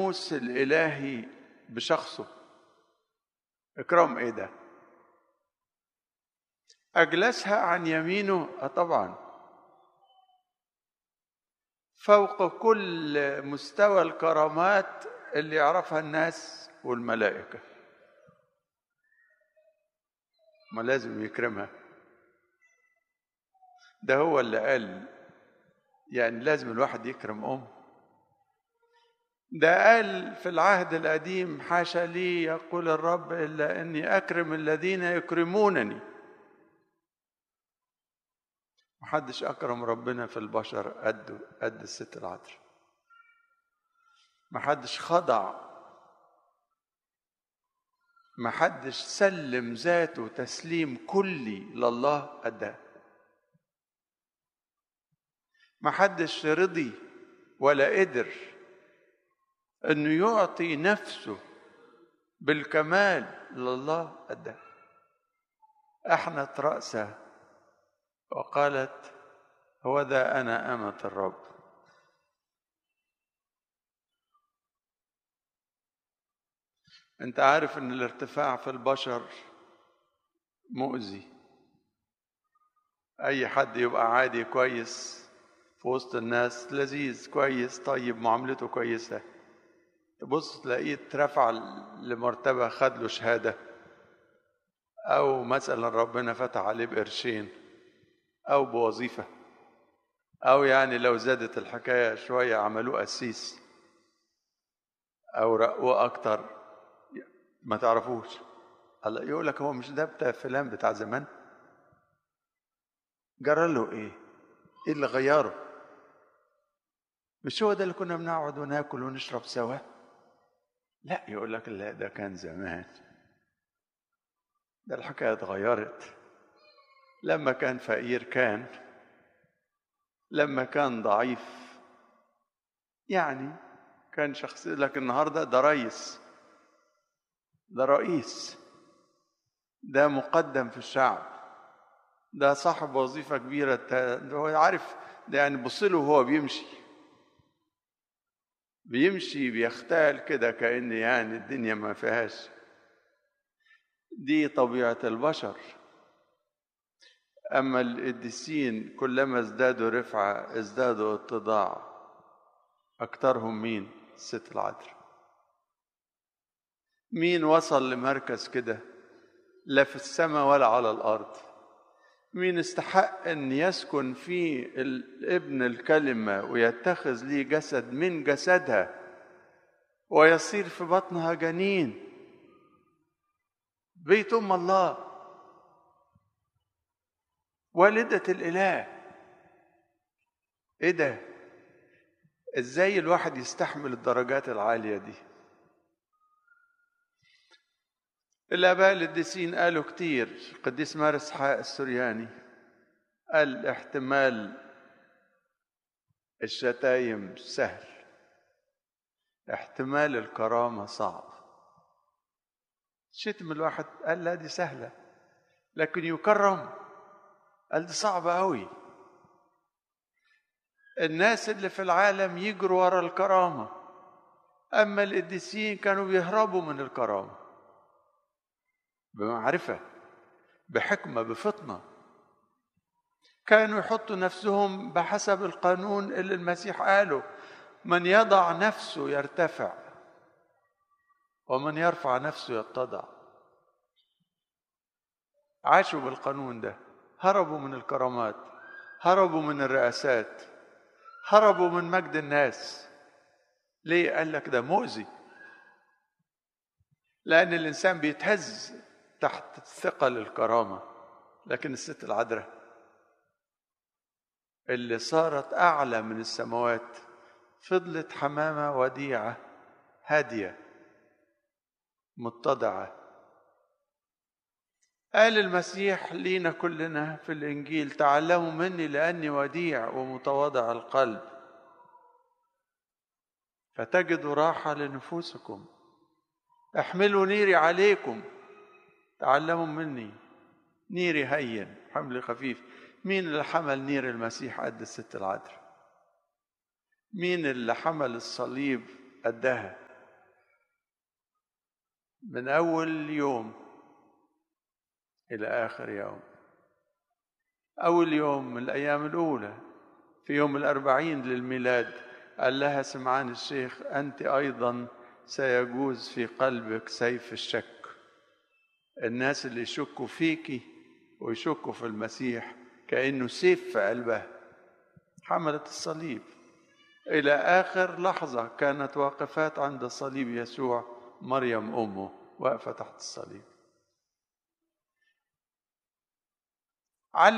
الناموس الالهي بشخصه اكرام ايه ده اجلسها عن يمينه اه طبعا فوق كل مستوى الكرامات اللي يعرفها الناس والملائكه ما لازم يكرمها ده هو اللي قال يعني لازم الواحد يكرم أمه ده قال في العهد القديم حاشا لي يقول الرب إلا أني أكرم الذين يكرمونني محدش أكرم ربنا في البشر قد قد الست العذراء محدش خضع محدش سلم ذاته تسليم كلي لله قدها محدش رضي ولا قدر انه يعطي نفسه بالكمال لله قدها احنت راسها وقالت هو ذا انا امه الرب انت عارف ان الارتفاع في البشر مؤذي اي حد يبقى عادي كويس في وسط الناس لذيذ كويس طيب معاملته كويسه تبص تلاقيه اترفع لمرتبه خد له شهاده او مثلا ربنا فتح عليه بقرشين او بوظيفه او يعني لو زادت الحكايه شويه عملوه قسيس او رقوه اكتر ما تعرفوش الله يقول لك هو مش ده بتاع فلان بتاع زمان جرى له ايه ايه اللي غيره مش هو ده اللي كنا بنقعد وناكل ونشرب سوا لا يقول لك لا ده كان زمان ده الحكايه اتغيرت لما كان فقير كان لما كان ضعيف يعني كان شخص لكن النهارده ده رئيس ده رئيس ده مقدم في الشعب ده صاحب وظيفه كبيره ده هو عارف ده يعني بص له وهو بيمشي بيمشي بيختال كده كأن يعني الدنيا ما فيهاش دي طبيعة البشر أما القديسين كلما ازدادوا رفعة ازدادوا اتضاع أكثرهم مين؟ الست العذراء مين وصل لمركز كده لا في السماء ولا على الأرض مين استحق أن يسكن فيه الابن الكلمة ويتخذ لي جسد من جسدها ويصير في بطنها جنين بيت أم الله والدة الإله إيه ده؟ إزاي الواحد يستحمل الدرجات العالية دي؟ الآباء القديسين قالوا كتير القديس مارس حق السرياني قال احتمال الشتايم سهل احتمال الكرامة صعب شتم الواحد قال لا دي سهلة لكن يكرم قال دي صعبة أوي الناس اللي في العالم يجروا ورا الكرامة أما القديسين كانوا بيهربوا من الكرامة بمعرفة بحكمة بفطنة كانوا يحطوا نفسهم بحسب القانون اللي المسيح قاله من يضع نفسه يرتفع ومن يرفع نفسه يتضع عاشوا بالقانون ده هربوا من الكرامات هربوا من الرئاسات هربوا من مجد الناس ليه قال لك ده مؤذي لأن الإنسان بيتهز تحت ثقل الكرامة لكن الست العذراء اللي صارت أعلى من السماوات فضلت حمامة وديعة هادية متضعة قال المسيح لينا كلنا في الإنجيل تعلموا مني لأني وديع ومتواضع القلب فتجدوا راحة لنفوسكم احملوا نيري عليكم تعلموا مني نيري هين حمل خفيف مين اللي حمل نير المسيح قد الست العذراء مين اللي حمل الصليب قدها من أول يوم إلى آخر يوم أول يوم من الأيام الأولى في يوم الأربعين للميلاد قال لها سمعان الشيخ أنت أيضا سيجوز في قلبك سيف الشك الناس اللي يشكوا فيكي ويشكوا في المسيح كأنه سيف في قلبها حملت الصليب إلى آخر لحظة كانت واقفات عند صليب يسوع مريم أمه واقفة تحت الصليب علم